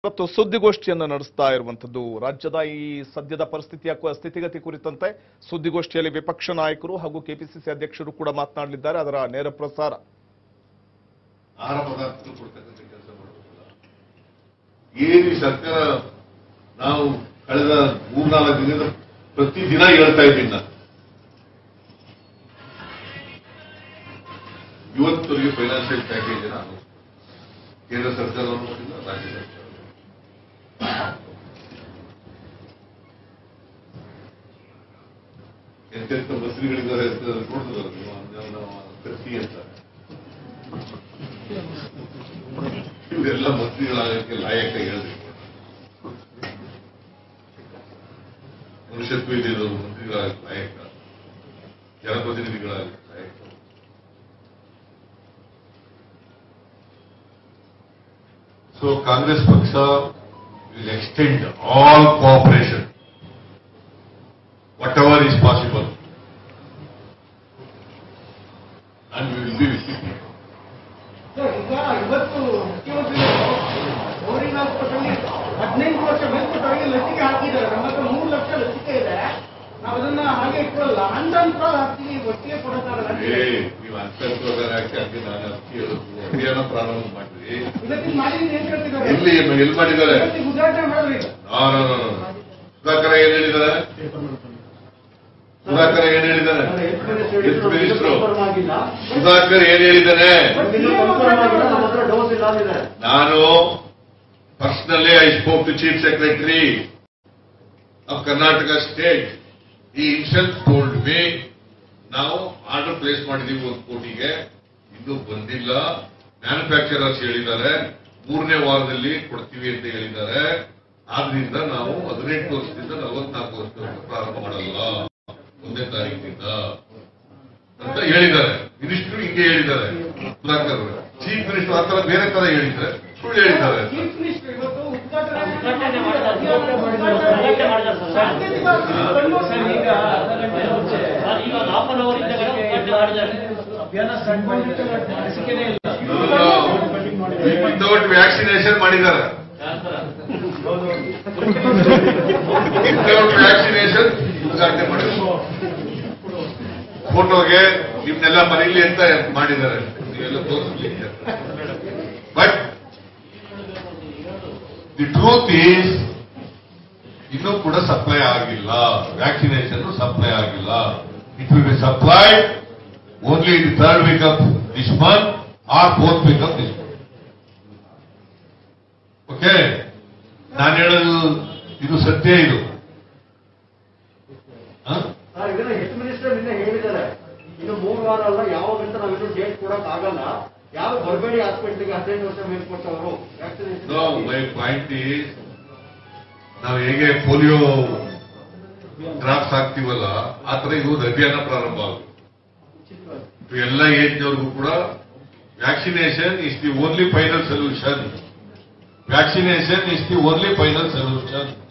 ಇವತ್ತು ಸುದ್ದಿಗೋಷ್ಠಿಯನ್ನು ನಡೆಸ್ತಾ ಇರುವಂತದ್ದು ರಾಜ್ಯದ ಈ ಸದ್ಯದ ಪರಿಸ್ಥಿತಿಯ ಕು- ಸ್ಥಿತಿಗತಿ ಕುರಿತಂತೆ ಸುದ್ದಿಗೋಷ್ಠಿಯಲ್ಲಿ ವಿಪಕ್ಷ ನಾಯಕರು ಹಾಗೂ ಕೆಪಿಸಿಸಿ ಅಧ್ಯಕ್ಷರು ಕೂಡ ಮಾತನಾಡಲಿದ್ದಾರೆ ಅದರ ನೇರ ಪ್ರಸಾರ ಆಹಾರ ಪದಾರ್ಥಗಳು ಕೊಡ್ತಕ್ಕಂಥ ಕೆಲಸ ಮಾಡಬೇಕಲ್ಲ ಏನು ಈ ಸರ್ಕಾರ ನಾವು ಕಳೆದ ಮೂರ್ನಾಲ್ಕು ದಿನದ ಪ್ರತಿದಿನ ಹೇಳ್ತಾ ಇದ್ದೀನಿ ನಾನು ಇವತ್ತವರೆಗೆ ಫೈನಾನ್ಷಿಯಲ್ ಪ್ಯಾಕೇಜ್ ನಾನು ಕೇಂದ್ರ ಸರ್ಕಾರವನ್ನು ಮಾಡಿಲ್ಲ ರಾಜ್ಯ ಸರ್ಕಾರ ಎಂತೆಂಥ ಮಂತ್ರಿಗಳಿದ್ದಾರೆ ಅಂತ ನೋಡಿದ್ರಲ್ಲ ನೀವು ಅವ್ನ- ಅವ್ನ ಕತ್ತಿ ಅಂತ ಇವರೆಲ್ಲ ಮಂತ್ರಿಗಳಾಗಕ್ಕೆ ಲಾಯಕ ಹೇಳಿದ್ರು ಮನುಷ್ಯತ್ವ ಇದ್ದಿದ್ದು ಮಂತ್ರಿಗಳಾಗಕ್ಕೆ ಲಾಯಕ ಜನಪ್ರತಿನಿಧಿಗಳಾಗಕ್ಕೆ ಲಾಯಕ ಸೊ ಕಾಂಗ್ರೆಸ್ ಪಕ್ಷ will extend all cooperation whatever is possible and will be with sir, ಈಗ ಇವತ್ತು ಮುಖ್ಯಮಂತ್ರಿಗಳು ಗೌರಿನ ಆಸ್ಪತ್ರೆಯಲ್ಲಿ ಹದಿನೆಂಟು ವರ್ಷ ಮೇಲ್ಪಟ್ಟವರಿಗೆ ಲಸಿಕೆ ಹಾಕಿದ್ದಾರೆ ನಮ್ಮ ಹತ್ರ ಮೂರು ಲಕ್ಷ ಲಸಿಕೆ ಇದೆ ನಾವು ಅದನ್ನ ಹಾಗೆ ಇಟ್ಕೊಳ್ಳಲ್ಲ ಹಂಡಂತ ಹಾಕ್ತೀವಿ ಒಟ್ಟಿಗೆ ಕೊಡೋಕ್ಕಾಗಲ್ಲ ಅಂತ ಏ, ಹೇಳಿ. ನೀವು ಅಂತರ್ಕೋದಾಗ ಯಾಕೆ ಹಂಗೆ ನಾನು ಅಕ್ಕಿ ಹೇಳೋದು ಅಭಿಯಾನ ಪ್ರಾರಂಭ ಮಾಡಿದ್ರಿ ಇವತ್ತಿಗೆ ಮಾಡಿದೀನಿ ಅಂತ ಹೇಳ್ತಿದ್ದಾರೆ ಎಲ್ಲಿ ಎಲ್ಲಿ ಮಾಡಿದ್ದಾರೆ ಇವತ್ತಿಗೆ ಉದ್ಘಾಟನೆ ಮಾಡಿದ್ರಿ ಈಗ. No, no, no, no. Sudhakar ಏನ್ ಹೇಳಿದ್ದಾರೆ ಸುಧಾಕರ್ ಏನ್ ಹೇಳಿದ್ದಾರೆ ಎಷ್ಟು ಮಿನಿಸ್ಟ್ರು ಸುಧಾಕರ್ ಏನ್ ಹೇಳಿದ್ದಾನೆ ನಾನು personally I spoke to chief secretary of Karnataka state he himself told me ನಾವು ಆರ್ಡರ್ ಪ್ಲೇಸ್ ಮಾಡಿದೀವಿ ಒಂದು ಕೋಟಿಗೆ ಇನ್ನೂ ಬಂದಿಲ್ಲ ಮ್ಯಾನುಫ್ಯಾಕ್ಚರರ್ಸ್ ಹೇಳಿದ್ದಾರೆ ಮೂರನೇ ವಾರದಲ್ಲಿ ಕೊಡ್ತೀವಿ ಅಂತ ಹೇಳಿದ್ದಾರೆ ಆದ್ರಿಂದ ನಾವು ಹದಿನೆಂಟು ವರ್ಷದಿಂದ ನಲವತ್ನಾಲ್ಕು ವರ್ಷದವರೆಗೆ ಪ್ರಾರಂಭ ಮಾಡಲ್ಲ ಒಂದನೇ ತಾರೀಕಿನಿಂದ ಅಂತ ಹೇಳಿದ್ದಾರೆ ಮಿನಿಸ್ಟ್ರು ಹಿಂಗೆ ಹೇಳಿದ್ದಾರೆ ಸುಧಾಕರ್ ಚೀಫ್ ಮಿನಿಸ್ಟರ್ ಆ ತರ ಬೇರೆ ತರ ಹೇಳಿದ್ದಾರೆ ಸುಳ್ಳು ಹೇಳಿದ್ದಾರೆ ಚೀಫ್ ಮಿನಿಸ್ಟರ್ ಇವತ್ತು ಉದ್ಘಾಟನೆ ಉದ್ಘಾಟನೆ ಮಾಡಿದ್ದಾರೆ. ಉದ್ಘಾಟನೆ ಮಾಡಿದ್ದಾರೆ ಸರ್. ಸಾಂಕೇತಿಕವಾಗಿ ಕಣ್ಣು ಸರ್, ಈಗ ಸರ್, ಈಗ ಒಂದು ಹಾಫ್ ಅನ್ ಅವರ್ ಇದ್ದಾಗ ಉದ್ಘಾಟನೆ ಮಾಡಿದ್ದಾರೆ ಅಭಿಯಾನ ಸ್ಟಾರ್ಟ್ ಮಾಡಿದ್ರೆ ಲಸಿಕೆನೇ ಇಲ್ಲ ವಿತೌಟ್ ವ್ಯಾಕ್ಸಿನೇಷನ್ ಮಾಡಿದ್ದಾರೆ ಯಾರ್ ಸರ್? ವಿತೌಟ್ ವ್ಯಾಕ್ಸಿನೇಷನ್ ಉದ್ಘಾಟನೆ ಮಾಡಿದ್ದಾರೆ ಫೋಟೋಗೆ ನಿಮ್ನೆಲ್ಲ ಮರೀಲಿ ಅಂತ ಮಾಡಿದ್ದಾರೆ ನೀವೆಲ್ಲ ತೋರಿಸ್ಲಿಕ್ಕೆ ಬಟ್ ದಿ ಟ್ರೂತ್ ಈಸ್ ಇನ್ನೂ ಕೂಡ ಸಪ್ಲೈ ಆಗಿಲ್ಲ ವ್ಯಾಕ್ಸಿನೇಷನ್ ಸಪ್ಲೈ ಆಗಿಲ್ಲ it will be supplied only the third week of this month or fourth week of this month okay ನಾನು ಹೇಳೋದು ಇದು ಸತ್ಯ ಇದು ಹ? ಸರ್ ಇದನ್ನ ಹೆಡ್ ಮಿನಿಸ್ಟರ್ ನಿನ್ನೆ ಹೇಳಿದ್ದಾರೆ ಇನ್ನು ಮೂರು ವಾರ ಅಲ್ಲ ಯಾವಾಗಂತ ನಾವಿನ್ನು ಡೇಟ್ ಕೊಡಕ್ ಆಗಲ್ಲ ಯಾರು ಬರಬೇಡಿ ಹಾಸ್ಪಿಟ್ಲಿಗೆ ಹದಿನೈದು ವರ್ಷ ಮೇಲ್ಪಟ್ಟವರು No, my point is, ನಾವು ಹೇಗೆ ಪೋಲಿಯೋ ಡ್ರಾಪ್ಸ್ ಹಾಕ್ತೀವಲ್ಲ ಆ ತರ ಇದು ಒಂದು ಅಭಿಯಾನ ಪ್ರಾರಂಭ ಆಗುತ್ತೆ ಎಲ್ಲ ಏಜ್ನವ್ರಿಗೂ ಕೂಡ vaccination is the only final solution vaccination is the only final solution